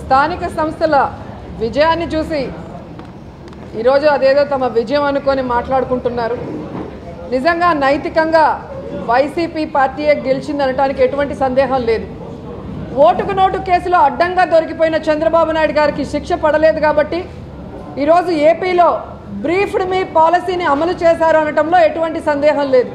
స్థానిక సంస్థల విజయాన్ని చూసి ఈరోజు అదేదో తమ విజయం అనుకొని మాట్లాడుకుంటున్నారు నిజంగా నైతికంగా వైసీపీ పార్టీయే గెలిచింది అనడానికి ఎటువంటి సందేహం లేదు ఓటుకు నోటు కేసులో అడ్డంగా దొరికిపోయిన చంద్రబాబు నాయుడు గారికి శిక్ష పడలేదు కాబట్టి ఈరోజు ఏపీలో బ్రీఫ్డ్ మీ పాలసీని అమలు చేశారు అనటంలో ఎటువంటి సందేహం లేదు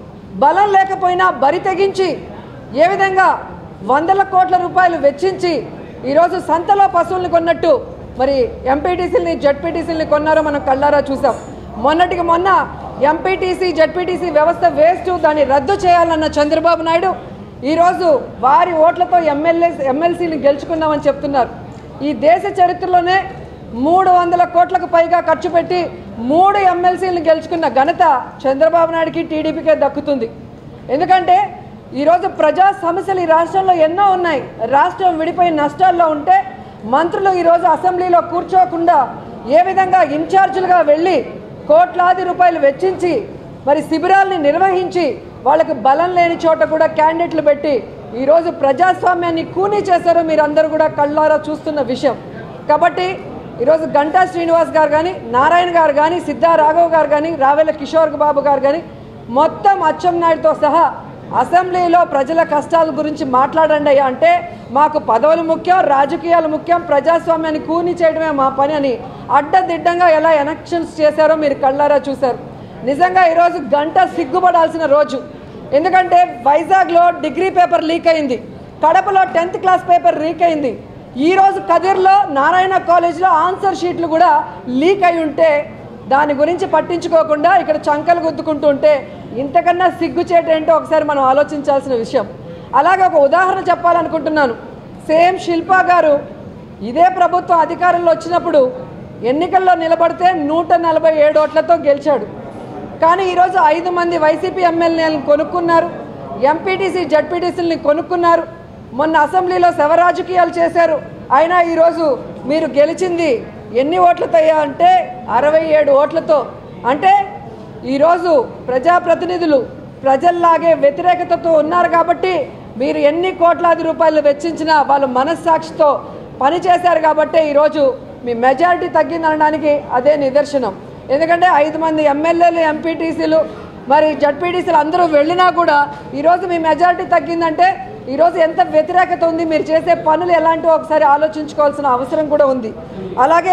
బలం లేకపోయినా బరి తెగించి ఏ విధంగా వందల కోట్ల రూపాయలు వెచ్చించి ఈరోజు సంతలో పశువుల్ని కొన్నట్టు మరి ఎంపీటీసీలని జడ్పీటీసీలని కొన్నారో మనం కళ్ళారా చూసాం మొన్నటికి మొన్న ఎంపీటీసీ జడ్పీటీసీ వ్యవస్థ వేస్ట్ దాన్ని రద్దు చేయాలన్న చంద్రబాబు నాయుడు ఈరోజు వారి ఓట్లతో ఎమ్మెల్యే ఎమ్మెల్సీని గెలుచుకున్నామని చెప్తున్నారు ఈ దేశ చరిత్రలోనే మూడు వందల కోట్లకు పైగా ఖర్చు పెట్టి మూడు ఎమ్మెల్సీలను గెలుచుకున్న ఘనత చంద్రబాబు నాయుడికి టీడీపీకే దక్కుతుంది ఎందుకంటే ఈరోజు ప్రజా సమస్యలు ఈ రాష్ట్రంలో ఎన్నో ఉన్నాయి రాష్ట్రం విడిపోయి నష్టాల్లో ఉంటే మంత్రులు ఈరోజు అసెంబ్లీలో కూర్చోకుండా ఏ విధంగా ఇన్ఛార్జీలుగా వెళ్ళి కోట్లాది రూపాయలు వెచ్చించి మరి శిబిరాల్ని నిర్వహించి వాళ్ళకి బలం లేని చోట కూడా క్యాండిడేట్లు పెట్టి ఈరోజు ప్రజాస్వామ్యాన్ని కూనీ చేశారో మీరందరూ కూడా కళ్ళారా చూస్తున్న విషయం కాబట్టి ఈరోజు గంటా శ్రీనివాస్ గారు కానీ నారాయణ గారు కానీ సిద్ధా రాఘవ్ గారు కానీ రావెల కిషోర్ బాబు గారు కానీ మొత్తం అచ్చెం నాయుడుతో సహా అసెంబ్లీలో ప్రజల కష్టాల గురించి మాట్లాడండి అయ్యా అంటే మాకు పదవులు ముఖ్యం రాజకీయాలు ముఖ్యం ప్రజాస్వామ్యాన్ని కూని చేయడమే మా పని అని అడ్డదిడ్డంగా ఎలా ఎలక్షన్స్ చేశారో మీరు కళ్ళారా చూశారు నిజంగా ఈరోజు గంట సిగ్గుపడాల్సిన రోజు ఎందుకంటే వైజాగ్లో డిగ్రీ పేపర్ లీక్ అయింది కడపలో టెన్త్ క్లాస్ పేపర్ లీక్ అయింది ఈ రోజు కదిర్లో నారాయణ కాలేజ్లో ఆన్సర్ షీట్లు కూడా లీక్ అయి ఉంటే దాని గురించి పట్టించుకోకుండా ఇక్కడ చంకలు గుద్దుకుంటూ ఉంటే ఇంతకన్నా సిగ్గుచేటేంటో ఒకసారి మనం ఆలోచించాల్సిన విషయం అలాగే ఒక ఉదాహరణ చెప్పాలనుకుంటున్నాను సేమ్ శిల్పా గారు ఇదే ప్రభుత్వం అధికారంలో వచ్చినప్పుడు ఎన్నికల్లో నిలబడితే నూట నలభై ఏడు ఓట్లతో గెలిచాడు కానీ ఈరోజు ఐదు మంది వైసీపీ ఎమ్మెల్యేలను కొనుక్కున్నారు ఎంపీటీసీ జడ్పీటీసీలని కొనుక్కున్నారు మొన్న అసెంబ్లీలో శవ రాజకీయాలు చేశారు అయినా ఈరోజు మీరు గెలిచింది ఎన్ని ఓట్లతో అయ్యా అంటే అరవై ఏడు ఓట్లతో అంటే ఈరోజు ప్రజాప్రతినిధులు ప్రజల్లాగే వ్యతిరేకతతో ఉన్నారు కాబట్టి మీరు ఎన్ని కోట్లాది రూపాయలు వెచ్చించినా వాళ్ళు మనస్సాక్షితో పనిచేశారు కాబట్టే ఈరోజు మీ మెజారిటీ తగ్గిందనడానికి అదే నిదర్శనం ఎందుకంటే ఐదు మంది ఎమ్మెల్యేలు ఎంపీటీసీలు మరి జడ్పీటీసీలు అందరూ వెళ్ళినా కూడా ఈరోజు మీ మెజారిటీ తగ్గిందంటే ఈరోజు ఎంత వ్యతిరేకత ఉంది మీరు చేసే పనులు ఎలాంటివో ఒకసారి ఆలోచించుకోవాల్సిన అవసరం కూడా ఉంది అలాగే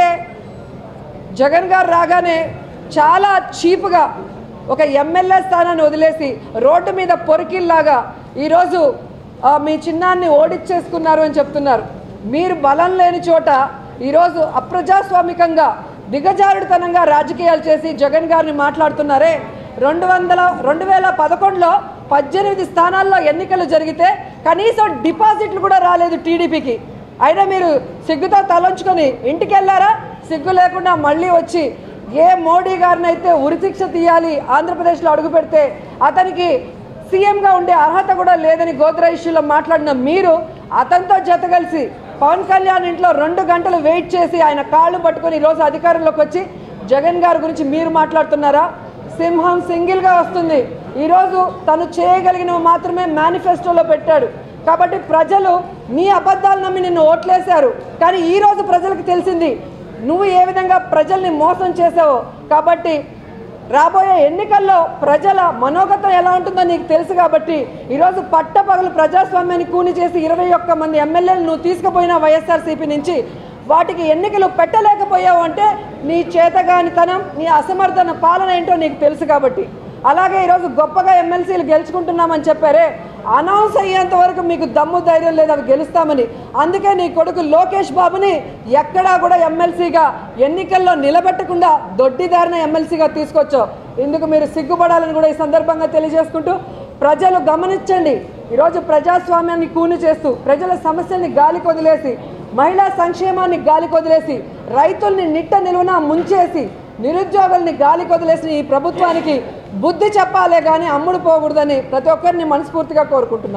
జగన్ గారు రాగానే చాలా చీప్గా ఒక ఎమ్మెల్యే స్థానాన్ని వదిలేసి రోడ్డు మీద పొరికిల్లాగా ఈరోజు ఆ, మీ చిన్నాన్ని ఓడిచ్చేసుకున్నారు అని చెప్తున్నారు మీరు బలం లేని చోట ఈరోజు అప్రజాస్వామికంగా దిగజారుడుతనంగా రాజకీయాలు చేసి జగన్ గారిని మాట్లాడుతున్నారే రెండు వందల రెండు వేల పదకొండులో పద్దెనిమిది స్థానాల్లో ఎన్నికలు జరిగితే కనీసం డిపాజిట్లు కూడా రాలేదు టీడీపీకి అయినా మీరు సిగ్గుతో తలంచుకొని ఇంటికి వెళ్ళారా సిగ్గు లేకుండా మళ్ళీ వచ్చి ఏ మోడీ గారిని అయితే ఉరిశిక్ష తీయాలి ఆంధ్రప్రదేశ్లో అడుగు పెడితే అతనికి సీఎంగా ఉండే అర్హత కూడా లేదని గోద్రా ఇష్యూలో మాట్లాడిన మీరు అతనితో జత కలిసి పవన్ కళ్యాణ్ ఇంట్లో రెండు గంటలు వెయిట్ చేసి ఆయన కాళ్ళు పట్టుకొని ఈరోజు అధికారంలోకి వచ్చి జగన్ గారి గురించి మీరు మాట్లాడుతున్నారా సింహం సింగిల్గా వస్తుంది ఈరోజు తను చేయగలిగినవి మాత్రమే మేనిఫెస్టోలో పెట్టాడు కాబట్టి ప్రజలు నీ అబద్ధాలు నమ్మి నిన్ను ఓట్లేశారు కానీ ఈరోజు ప్రజలకు తెలిసింది నువ్వు ఏ విధంగా ప్రజల్ని మోసం చేసావో కాబట్టి రాబోయే ఎన్నికల్లో ప్రజల మనోగతం ఎలా ఉంటుందో నీకు తెలుసు కాబట్టి ఈరోజు పట్టపగలు ప్రజాస్వామ్యాన్ని కూని చేసి ఇరవై ఒక్క మంది ఎమ్మెల్యేలు నువ్వు తీసుకుపోయిన వైఎస్ఆర్సీపీ నుంచి వాటికి ఎన్నికలు పెట్టలేకపోయావు అంటే నీ చేతగానితనం నీ అసమర్థన పాలన ఏంటో నీకు తెలుసు కాబట్టి అలాగే ఈరోజు గొప్పగా ఎమ్మెల్సీలు గెలుచుకుంటున్నామని చెప్పారే అనౌన్స్ అయ్యేంత వరకు మీకు దమ్ము ధైర్యం లేదు అవి గెలుస్తామని అందుకే నీ కొడుకు లోకేష్ బాబుని ఎక్కడా కూడా ఎమ్మెల్సీగా ఎన్నికల్లో నిలబెట్టకుండా దొడ్డిదారిన ఎమ్మెల్సీగా తీసుకొచ్చో ఇందుకు మీరు సిగ్గుపడాలని కూడా ఈ సందర్భంగా తెలియజేసుకుంటూ ప్రజలు గమనించండి ఈరోజు ప్రజాస్వామ్యాన్ని కూని చేస్తూ ప్రజల సమస్యల్ని గాలికి వదిలేసి మహిళా సంక్షేమాన్ని గాలికి వదిలేసి రైతుల్ని నిట్ట నిలువున ముంచేసి నిరుద్యోగుల్ని గాలికి వదిలేసిన ఈ ప్రభుత్వానికి బుద్ధి చెప్పాలే కానీ అమ్ముడు పోకూడదని ప్రతి ఒక్కరిని మనస్ఫూర్తిగా కోరుకుంటున్నాను